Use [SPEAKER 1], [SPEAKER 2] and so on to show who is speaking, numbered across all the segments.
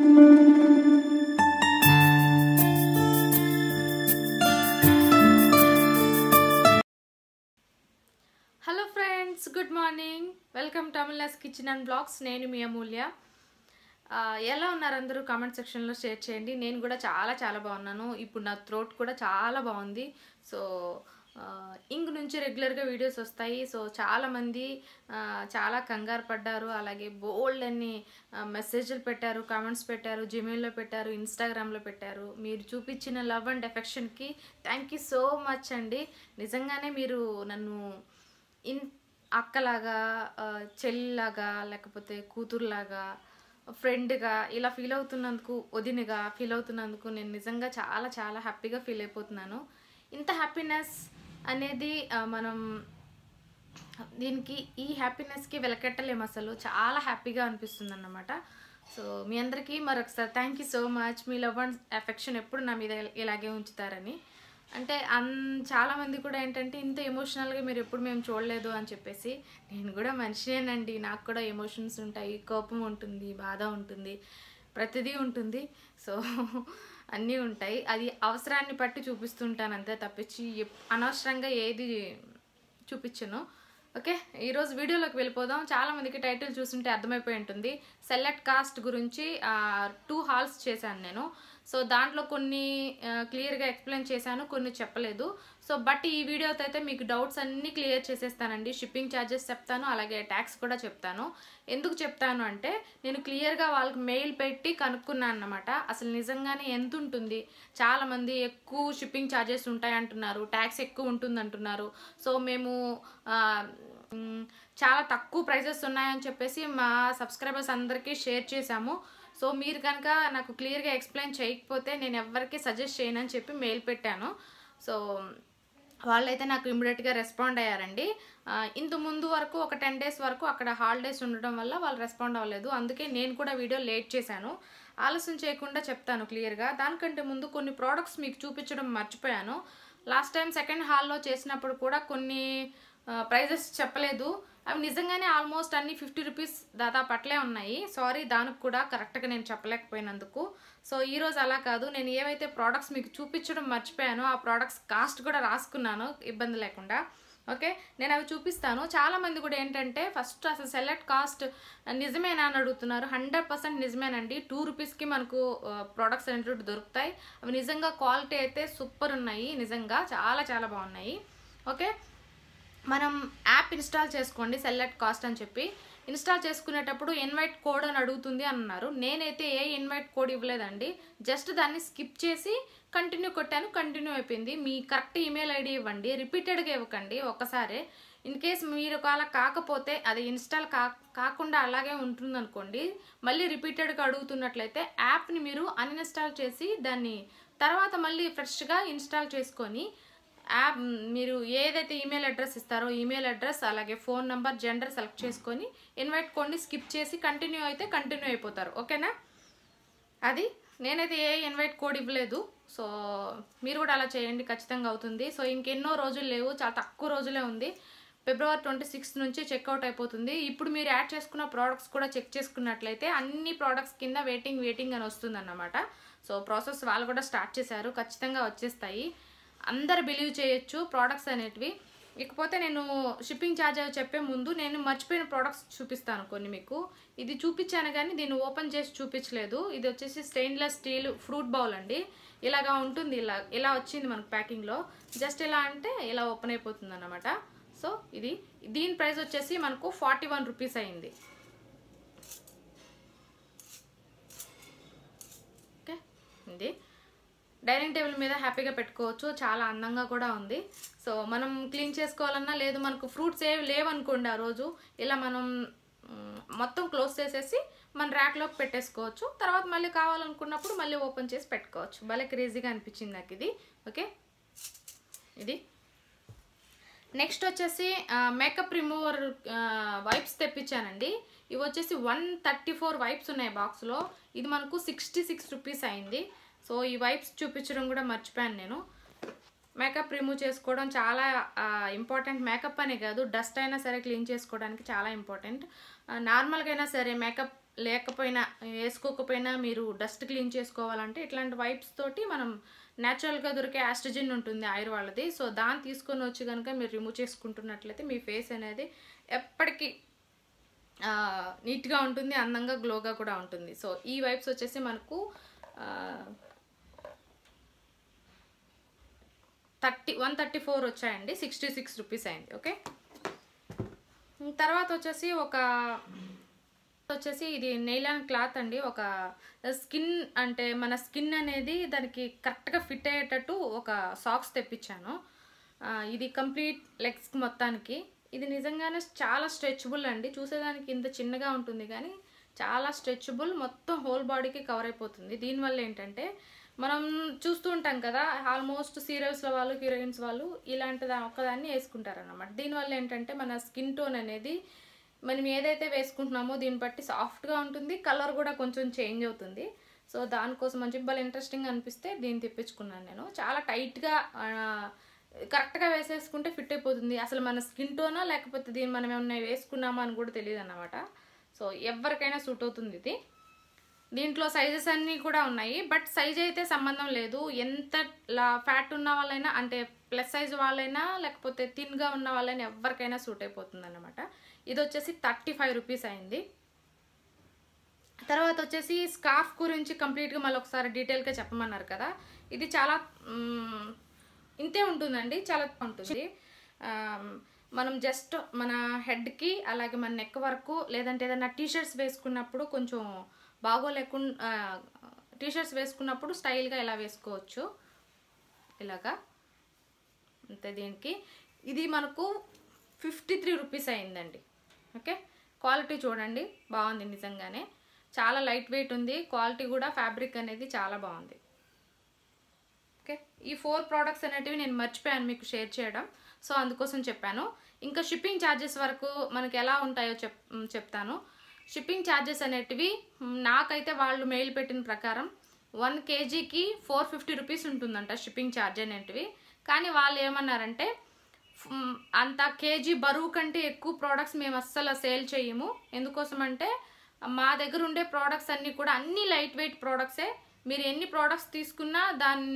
[SPEAKER 1] hello friends good morning welcome to Amulya's kitchen and blogs నేను మీ అమూల్య ఆ, ఎలా ఉన్నారు అందరూ కామెంట్ సెక్షన్లో షేర్ చేయండి నేను కూడా చాలా చాలా బాగున్నాను ఇప్పుడు నా థ్రోట్ కూడా చాలా బాగుంది సో ఆ, ఇంక నుంచి రెగ్యులర్గా వీడియోస్ వస్తాయి సో చాలామంది ఆ, చాలా కంగారు పడ్డారు అలాగే బోల్డ్ అన్ని మెసేజ్లు పెట్టారు కామెంట్స్ పెట్టారు జిమెయిల్లో పెట్టారు ఇన్స్టాగ్రామ్లో పెట్టారు మీరు చూపించిన లవ్ అండ్ ఎఫెక్షన్కి థ్యాంక్ యూ సో మచ్ అండి నిజంగానే మీరు నన్ను ఇన్ అక్కలాగా ఆ, చెల్లిలాగా లేకపోతే కూతురులాగా ఫ్రెండ్గా ఇలా ఫీల్ అవుతున్నందుకు వదినగా ఫీల్ అవుతున్నందుకు నేను నిజంగా చాలా చాలా హ్యాపీగా ఫీల్ అయిపోతున్నాను ఇంత హ్యాపీనెస్ అనేది ఆ, మనం దీనికి ఈ హ్యాపీనెస్కి వెలకెట్టలేము అసలు చాలా హ్యాపీగా అనిపిస్తుంది అన్నమాట సో మీ అందరికీ మరొకసారి థ్యాంక్ యూ సో మచ్ మీ లవ్ అండ్ ఎఫెక్షన్ ఎప్పుడు నా మీద ఇలాగే ఉంచుతారని అంటే అన్ చాలామంది కూడా ఏంటంటే ఇంత ఎమోషనల్గా మీరు ఎప్పుడు మేము చూడలేదు అని చెప్పేసి నేను కూడా మనిషినేనండి నాకు కూడా ఎమోషన్స్ ఉంటాయి కోపం ఉంటుంది బాధ ఉంటుంది ప్రతిదీ ఉంటుంది సో అన్నీ ఉంటాయి అది అవసరాన్ని బట్టి చూపిస్తుంటాను అంతే తప్పించి ఎప్- అనవసరంగా ఏది చూపించను ఓకే ఈరోజు వీడియోలోకి వెళ్ళిపోదాం చాలా మందికి టైటిల్ చూస్తుంటే అర్థమైపోయి ఉంటుంది సెలెక్ట్ కాస్ట్ గురించి టూ హాల్స్ చేశాను నేను సో దాంట్లో కొన్ని క్లియర్గా ఎక్స్ప్లెయిన్ చేశాను కొన్ని చెప్పలేదు సో బట్ ఈ వీడియోతో అయితే మీకు డౌట్స్ అన్నీ క్లియర్ చేసేస్తానండి షిప్పింగ్ ఛార్జెస్ చెప్తాను అలాగే ట్యాక్స్ కూడా చెప్తాను ఎందుకు చెప్తాను అంటే నేను క్లియర్గా వాళ్ళకి మెయిల్ పెట్టి కనుక్కున్నాను అన్నమాట అసలు నిజంగానే ఎంత ఉంటుంది చాలామంది ఎక్కువ షిప్పింగ్ ఛార్జెస్ ఉంటాయి అంటున్నారు ట్యాక్స్ ఎక్కువ ఉంటుంది అంటున్నారు సో మేము ఆ, మ్, చాలా తక్కువ ప్రైజెస్ ఉన్నాయని చెప్పేసి మా సబ్స్క్రైబర్స్ అందరికీ షేర్ చేశాము సో మీరు కనుక నాకు క్లియర్గా ఎక్స్ప్లెయిన్ చేయకపోతే నేను ఎవరికి సజెస్ట్ చేయనని చెప్పి మెయిల్ పెట్టాను సో వాళ్ళైతే నాకు ఇమ్మీడియట్గా రెస్పాండ్ అయ్యారండి ఆ, ఇంత ముందు వరకు ఒక టెన్ డేస్ వరకు అక్కడ హాలిడేస్ ఉండడం వల్ల వాళ్ళు రెస్పాండ్ అవ్వలేదు అందుకే నేను కూడా వీడియో లేట్ చేశాను ఆలస్యం చేయకుండా చెప్తాను క్లియర్గా దానికంటే ముందు కొన్ని ప్రోడక్ట్స్ మీకు చూపించడం మర్చిపోయాను లాస్ట్ టైం సెకండ్ హాల్లో చేసినప్పుడు కూడా కొన్ని ప్రైజెస్ చెప్పలేదు అవి నిజంగానే ఆల్మోస్ట్ అన్ని ఫిఫ్టీ రూపీస్ దాదాపు అట్లే ఉన్నాయి సారీ దానికి కూడా కరెక్ట్గా నేను చెప్పలేకపోయినందుకు సో ఈ రోజు అలా కాదు నేను ఏవైతే ప్రోడక్ట్స్ మీకు చూపించడం మర్చిపోయానో ఆ ప్రోడక్ట్స్ కాస్ట్ కూడా రాసుకున్నాను ఇబ్బంది లేకుండా ఓకే నేను అవి చూపిస్తాను చాలా మంది కూడా ఏంటంటే ఫస్ట్ అసలు సెలెక్ట్ కాస్ట్ నిజమేనా అని అడుగుతున్నారు హండ్రెడ్ పర్సెంట్ నిజమేనండి టూ రూపీస్కి మనకు ప్రోడక్ట్స్ అనేటువంటి దొరుకుతాయి అవి నిజంగా క్వాలిటీ అయితే సూపర్ ఉన్నాయి నిజంగా చాలా చాలా బాగున్నాయి ఓకే మనం యాప్ ఇన్స్టాల్ చేసుకోండి సెలెక్ట్ కాస్ట్ అని చెప్పి ఇన్స్టాల్ చేసుకునేటప్పుడు ఇన్వైట్ కోడ్ అని అడుగుతుంది అన్నారు నేనైతే ఏ ఇన్వైట్ కోడ్ ఇవ్వలేదండి జస్ట్ దాన్ని స్కిప్ చేసి కంటిన్యూ కొట్టాను కంటిన్యూ అయిపోయింది మీ కరెక్ట్ ఈమెయిల్ ఐడి ఇవ్వండి రిపీటెడ్గా ఇవ్వకండి ఒక్కసారి ఇన్ కేస్ మీరు ఒకవేళ కాకపోతే అది ఇన్స్టాల్ కా కాకుండా అలాగే ఉంటుందనుకోండి మళ్ళీ రిపీటెడ్గా అడుగుతున్నట్లయితే యాప్ని మీరు అన్ఇన్స్టాల్ చేసి దాన్ని తర్వాత మళ్ళీ ఫ్రెష్గా ఇన్స్టాల్ చేసుకొని యాప్ మీరు ఏదైతే ఈమెయిల్ అడ్రస్ ఇస్తారో ఈమెయిల్ అడ్రస్ అలాగే ఫోన్ నెంబర్ జెండర్ సెలెక్ట్ చేసుకొని ఇన్వైట్ కోడ్ని స్కిప్ చేసి కంటిన్యూ అయితే కంటిన్యూ అయిపోతారు ఓకేనా అది నేనైతే ఏ ఇన్వైట్ కోడ్ ఇవ్వలేదు సో మీరు కూడా అలా చేయండి ఖచ్చితంగా అవుతుంది సో ఇంకెన్నో రోజులు లేవు చాలా తక్కువ రోజులే ఉంది ఫిబ్రవరి ట్వంటీ సిక్స్త్ నుంచి చెక్అవుట్ అయిపోతుంది ఇప్పుడు మీరు యాడ్ చేసుకున్న ప్రోడక్ట్స్ కూడా చెక్ చేసుకున్నట్లయితే అన్ని ప్రోడక్ట్స్ కింద వెయిటింగ్ వెయిటింగ్ అని వస్తుంది అన్నమాట సో ప్రాసెస్ వాళ్ళు కూడా స్టార్ట్ చేశారు ఖచ్చితంగా వచ్చేస్తాయి అందరు బిలీవ్ చేయొచ్చు ప్రోడక్ట్స్ అనేటివి ఇకపోతే నేను షిప్పింగ్ ఛార్జ్ అవి చెప్పే ముందు నేను మర్చిపోయిన ప్రోడక్ట్స్ చూపిస్తాను కొన్ని మీకు ఇది చూపించాను కానీ దీన్ని ఓపెన్ చేసి చూపించలేదు ఇది వచ్చేసి స్టెయిన్లెస్ స్టీల్ ఫ్రూట్ బౌల్ అండి ఇలాగా ఉంటుంది ఇలా ఇలా వచ్చింది మనకు ప్యాకింగ్లో జస్ట్ ఇలా అంటే ఇలా ఓపెన్ అయిపోతుంది అన్నమాట సో ఇది దీని ప్రైస్ వచ్చేసి మనకు ఫార్టీ వన్ రూపీస్ అయింది ఓకే ఇది డైనింగ్ టేబుల్ మీద హ్యాపీగా పెట్టుకోవచ్చు చాలా అందంగా కూడా ఉంది సో మనం క్లీన్ చేసుకోవాలన్నా లేదు మనకు ఫ్రూట్స్ ఏవి లేవనుకోండి ఆ రోజు ఇలా మనం మ్, మొత్తం క్లోజ్ చేసేసి మన ర్యాక్లోకి పెట్టేసుకోవచ్చు తర్వాత మళ్ళీ కావాలనుకున్నప్పుడు మళ్ళీ ఓపెన్ చేసి పెట్టుకోవచ్చు భలే క్రేజీగా అనిపించింది నాకు ఇది ఓకే ఇది నెక్స్ట్ వచ్చేసి మేకప్ రిమూవర్ వైప్స్ తెప్పించానండి ఇవి వచ్చేసి వన్ థర్టీ ఫోర్ వైప్స్ ఉన్నాయి బాక్స్లో ఇది మనకు సిక్స్టీ సిక్స్ రూపీస్ అయింది సో ఈ వైప్స్ చూపించడం కూడా మర్చిపోయాను నేను మేకప్ రిమూవ్ చేసుకోవడం చాలా ఇంపార్టెంట్ మేకప్ అనే కాదు డస్ట్ అయినా సరే క్లీన్ చేసుకోవడానికి చాలా ఇంపార్టెంట్ నార్మల్గా అయినా సరే మేకప్ లేకపోయినా వేసుకోకపోయినా మీరు డస్ట్ క్లీన్ చేసుకోవాలంటే ఇట్లాంటి వైప్స్ తోటి మనం న్యాచురల్గా దొరికే ఆస్ట్రజిన్ ఉంటుంది ఆయుర్ వాళ్ళది సో దాన్ని తీసుకొని వచ్చి కనుక మీరు రిమూవ్ చేసుకుంటున్నట్లయితే మీ ఫేస్ అనేది ఎప్పటికీ ఆ, నీట్గా ఉంటుంది అందంగా గ్లోగా కూడా ఉంటుంది సో ఈ వైప్స్ వచ్చేసి మనకు థర్టీ వన్ థర్టీ ఫోర్ వచ్చాయండి సిక్స్టీ సిక్స్ రూపీస్ అయింది ఓకే తర్వాత వచ్చేసి ఒక వచ్చేసి ఇది నెయిలాన్ క్లాత్ అండి ఒక స్కిన్ అంటే మన స్కిన్ అనేది దానికి కరెక్ట్గా ఫిట్ అయ్యేటట్టు ఒక సాక్స్ తెప్పించాను ఆ, ఇది కంప్లీట్ లెగ్స్ మొత్తానికి ఇది నిజంగానే చాలా స్ట్రెచబుల్ అండి చూసేదానికి ఇంత చిన్నగా ఉంటుంది కానీ చాలా స్ట్రెచబుల్ మొత్తం హోల్ బాడీకి కవర్ అయిపోతుంది దీనివల్ల ఏంటంటే మనం చూస్తూ ఉంటాం కదా ఆల్మోస్ట్ సీరియల్స్లో వాళ్ళు హీరోయిన్స్ వాళ్ళు ఇలాంటి దా ఒక్కదాన్ని వేసుకుంటారన్నమాట దీనివల్ల ఏంటంటే మన స్కిన్ టోన్ అనేది మనం ఏదైతే వేసుకుంటున్నామో దీన్ని బట్టి సాఫ్ట్గా ఉంటుంది కలర్ కూడా కొంచెం చేంజ్ అవుతుంది సో దానికోసం మంచి బాగా ఇంట్రెస్టింగ్ అనిపిస్తే దీన్ని తెప్పించుకున్నాను నేను చాలా టైట్గా కరెక్ట్గా వేసేసుకుంటే ఫిట్ అయిపోతుంది అసలు మన స్కిన్ టోనా లేకపోతే దీన్ని మనం ఏమన్నా వేసుకున్నామా అని కూడా తెలియదు అన్నమాట సో ఎవరికైనా సూట్ అవుతుంది ఇది దీంట్లో సైజెస్ అన్నీ కూడా ఉన్నాయి బట్ సైజ్ అయితే సంబంధం లేదు ఎంత లా ఫ్యాట్ ఉన్న వాళ్ళైనా అంటే ప్లస్ సైజ్ వాళ్ళైనా లేకపోతే థిన్గా ఉన్న వాళ్ళైనా ఎవరికైనా సూట్ అయిపోతుంది అనమాట ఇది వచ్చేసి థర్టీ ఫైవ్ రూపీస్ అయింది తర్వాత వచ్చేసి స్కార్ఫ్ గురించి కంప్లీట్గా మళ్ళీ ఒకసారి డీటెయిల్గా చెప్పమన్నారు కదా ఇది చాలా మ్, ఇంతే ఉంటుందండి చాలా ఉంటుంది ఆ, మనం జస్ట్ మన హెడ్కి అలాగే మన నెక్ వరకు లేదంటే ఏదైనా టీషర్ట్స్ వేసుకున్నప్పుడు కొంచెం బాగోలేకుండా టీషర్ట్స్ వేసుకున్నప్పుడు స్టైల్గా ఇలా వేసుకోవచ్చు ఇలాగా అంతే దీనికి ఇది మనకు ఫిఫ్టీ త్రీ రూపీస్ అయిందండి ఓకే క్వాలిటీ చూడండి బాగుంది నిజంగానే చాలా లైట్ వెయిట్ ఉంది క్వాలిటీ కూడా ఫ్యాబ్రిక్ అనేది చాలా బాగుంది ఓకే ఈ ఫోర్ ప్రోడక్ట్స్ అనేటివి నేను మర్చిపోయాను మీకు షేర్ చేయడం సో అందుకోసం చెప్పాను ఇంకా షిప్పింగ్ ఛార్జెస్ వరకు మనకి ఎలా ఉంటాయో చెప్ మ్, చెప్తాను షిప్పింగ్ ఛార్జెస్ అనేటివి మ్, నాకైతే వాళ్ళు మెయిల్ పెట్టిన ప్రకారం వన్ కేజీకి ఫోర్ ఫిఫ్టీ రూపీస్ ఉంటుందంట షిప్పింగ్ ఛార్జ్ అనేటివి కానీ వాళ్ళు ఏమన్నారంటే మ్, అంత కేజీ బరువు కంటే ఎక్కువ ప్రోడక్ట్స్ మేము అస్సలు సేల్ చేయము ఎందుకోసం అంటే మా దగ్గర ఉండే ప్రోడక్ట్స్ అన్నీ కూడా అన్ని లైట్ వెయిట్ ప్రోడక్ట్సే మీరు ఎన్ని ప్రోడక్ట్స్ తీసుకున్నా దాని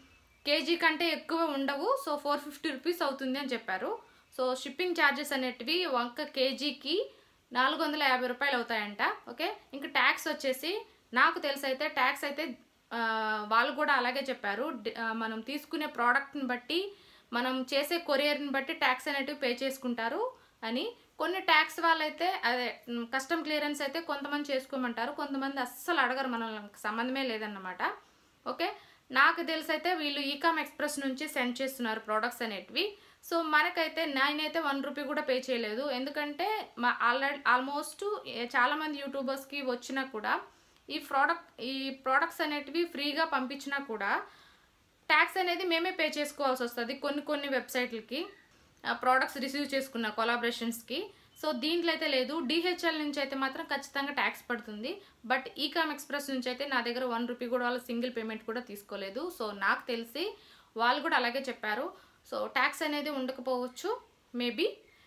[SPEAKER 1] కేజీ కంటే ఎక్కువ ఉండవు సో ఫోర్ ఫిఫ్టీ రూపీస్ అవుతుంది అని చెప్పారు సో షిప్పింగ్ ఛార్జెస్ అనేటివి ఒక కేజీకి నాలుగు వందల యాభై రూపాయలు అవుతాయంట ఓకే ఇంకా ట్యాక్స్ వచ్చేసి నాకు తెలిసి అయితే ట్యాక్స్ అయితే ఆ, వాళ్ళు కూడా అలాగే చెప్పారు డి- ఆ, మనం తీసుకునే ప్రోడక్ట్ని బట్టి మనం చేసే కొరియర్ని బట్టి ట్యాక్స్ అనేటివి పే చేసుకుంటారు అని కొన్ని ట్యాక్స్ వాళ్ళైతే అదే కస్టమ్ క్లియరెన్స్ అయితే కొంతమంది చేసుకోమంటారు కొంతమంది అస్సలు అడగరు మనల్ని సంబంధమే లేదన్నమాట ఓకే నాకు తెలిసి అయితే వీళ్ళు ఈకామ్ ఎక్స్ప్రెస్ నుంచి సెండ్ చేస్తున్నారు ప్రోడక్ట్స్ అనేటివి సో మనకైతే నేనైతే వన్ రూపీ కూడా పే చేయలేదు ఎందుకంటే మా ఆల్రెడీ ఆల్మోస్ట్ చాలామంది యూట్యూబర్స్కి వచ్చినా కూడా ఈ ప్రోడక్ట్ ఈ ప్రోడక్ట్స్ అనేటివి ఫ్రీగా పంపించినా కూడా ట్యాక్స్ అనేది మేమే పే చేసుకోవాల్సి వస్తుంది కొన్ని కొన్ని వెబ్సైట్లకి ప్రోడక్ట్స్ రిసీవ్ చేసుకున్న కొలాబరేషన్స్కి సో దీంట్లో అయితే లేదు డిహెచ్ఎల్ నుంచి అయితే మాత్రం ఖచ్చితంగా ట్యాక్స్ పడుతుంది బట్ ఈకామ్ ఎక్స్ప్రెస్ నుంచి అయితే నా దగ్గర వన్ రూపీ కూడా వాళ్ళు సింగిల్ పేమెంట్ కూడా తీసుకోలేదు సో నాకు తెలిసి వాళ్ళు కూడా అలాగే చెప్పారు సో ట్యాక్స్ అనేది ఉండకపోవచ్చు మేబీ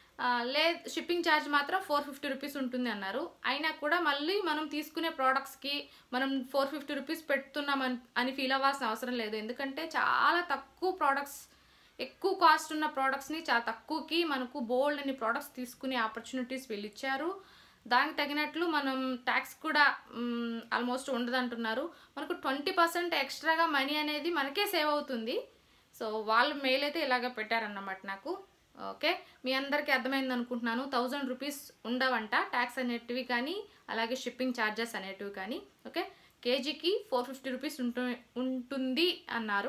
[SPEAKER 1] లే షిప్పింగ్ ఛార్జ్ మాత్రం ఫోర్ ఫిఫ్టీ రూపీస్ ఉంటుంది అన్నారు అయినా కూడా మళ్ళీ మనం తీసుకునే ప్రోడక్ట్స్కి మనం ఫోర్ ఫిఫ్టీ రూపీస్ పెడుతున్నామని అని ఫీల్ అవ్వాల్సిన అవసరం లేదు ఎందుకంటే చాలా తక్కువ ప్రోడక్ట్స్ ఎక్కువ కాస్ట్ ఉన్న ప్రోడక్ట్స్ని చాలా తక్కువకి మనకు బోల్డ్ అని ప్రోడక్ట్స్ తీసుకునే ఆపర్చునిటీస్ వీళ్ళు ఇచ్చారు దానికి తగినట్లు మనం ట్యాక్స్ కూడా ఆల్మోస్ట్ ఉండదంటున్నారు మనకు ట్వంటీ పర్సెంట్ ఎక్స్ట్రాగా మనీ అనేది మనకే సేవ్ అవుతుంది సో వాళ్ళు మెయిల్ అయితే ఇలాగ పెట్టారన్నమాట నాకు ఓకే మీ అందరికీ అర్థమైంది అనుకుంటున్నాను థౌజండ్ రూపీస్ ఉండవంట ట్యాక్స్ అనేటివి కానీ అలాగే షిప్పింగ్ ఛార్జెస్ అనేటివి కానీ ఓకే కేజీకి ఫోర్ ఫిఫ్టీ రూపీస్ ఉంటు ఉంటుంది అన్నారు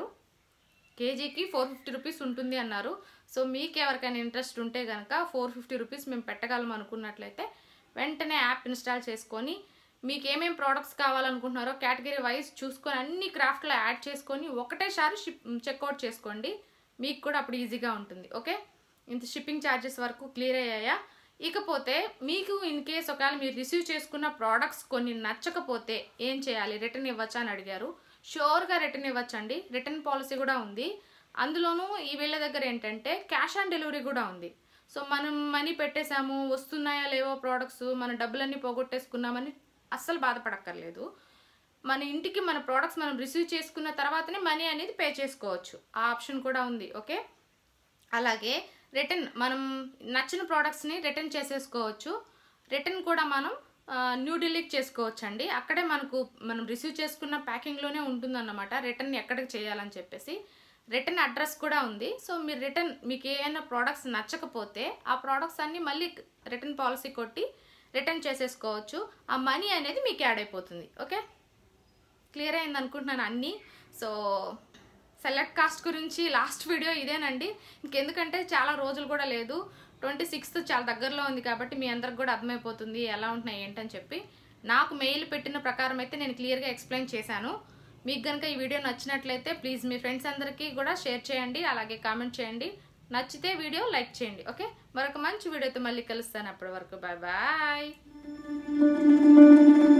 [SPEAKER 1] కేజీకి ఫోర్ ఫిఫ్టీ రూపీస్ ఉంటుంది అన్నారు సో మీకు ఎవరికైనా ఇంట్రెస్ట్ ఉంటే కనుక ఫోర్ ఫిఫ్టీ రూపీస్ మేము పెట్టగలం అనుకున్నట్లయితే వెంటనే యాప్ ఇన్స్టాల్ చేసుకొని మీకు ఏమేం ప్రోడక్ట్స్ కావాలనుకుంటున్నారో కేటగిరీ వైజ్ చూసుకొని అన్ని క్రాఫ్ట్లో యాడ్ చేసుకొని ఒకటేసారి షిప్ చెక్అవుట్ చేసుకోండి మీకు కూడా అప్పుడు ఈజీగా ఉంటుంది ఓకే ఇంత షిప్పింగ్ ఛార్జెస్ వరకు క్లియర్ అయ్యాయా ఇకపోతే మీకు ఇన్ కేస్ ఒకవేళ మీరు రిసీవ్ చేసుకున్న ప్రోడక్ట్స్ కొన్ని నచ్చకపోతే ఏం చేయాలి రిటర్న్ ఇవ్వచ్చా అని అడిగారు షూర్గా రిటర్న్ ఇవ్వచ్చండి రిటర్న్ పాలసీ కూడా ఉంది అందులోనూ ఈ వీళ్ళ దగ్గర ఏంటంటే క్యాష్ ఆన్ డెలివరీ కూడా ఉంది సో మనం మనీ పెట్టేశాము వస్తున్నాయా లేవో ప్రోడక్ట్స్ మన డబ్బులన్నీ పోగొట్టేసుకున్నామని అస్సలు బాధపడక్కర్లేదు మన ఇంటికి మన ప్రోడక్ట్స్ మనం రిసీవ్ చేసుకున్న తర్వాతనే మనీ అనేది పే చేసుకోవచ్చు ఆ ఆప్షన్ కూడా ఉంది ఓకే అలాగే రిటర్న్ మనం నచ్చిన ప్రోడక్ట్స్ని రిటర్న్ చేసేసుకోవచ్చు రిటర్న్ కూడా మనం న్యూ డిలీట్ చేసుకోవచ్చు అండి అక్కడే మనకు మనం రిసీవ్ చేసుకున్న ప్యాకింగ్లోనే ఉంటుందన్నమాట రిటర్న్ ఎక్కడికి చేయాలని చెప్పేసి రిటర్న్ అడ్రస్ కూడా ఉంది సో మీరు రిటర్న్ మీకు ఏమైనా ప్రోడక్ట్స్ నచ్చకపోతే ఆ ప్రోడక్ట్స్ అన్నీ మళ్ళీ రిటర్న్ పాలసీ కొట్టి రిటర్న్ చేసేసుకోవచ్చు ఆ మనీ అనేది మీకు యాడ్ అయిపోతుంది ఓకే క్లియర్ అయింది అనుకుంటున్నాను అన్నీ సో సెలెక్ట్ కాస్ట్ గురించి లాస్ట్ వీడియో ఇదేనండి ఇంకెందుకంటే చాలా రోజులు కూడా లేదు ట్వంటీ సిక్స్త్ చాలా దగ్గరలో ఉంది కాబట్టి మీ అందరికి కూడా అర్థమైపోతుంది ఎలా ఉంటున్నాయి ఏంటని చెప్పి నాకు మెయిల్ పెట్టిన ప్రకారం అయితే నేను క్లియర్గా ఎక్స్ప్లెయిన్ చేశాను మీకు కనుక ఈ వీడియో నచ్చినట్లయితే ప్లీజ్ మీ ఫ్రెండ్స్ అందరికీ కూడా షేర్ చేయండి అలాగే కామెంట్ చేయండి నచ్చితే వీడియో లైక్ చేయండి ఓకే మరొక మంచి వీడియోతో మళ్ళీ కలుస్తాను అప్పటి వరకు బాయ్ బాయ్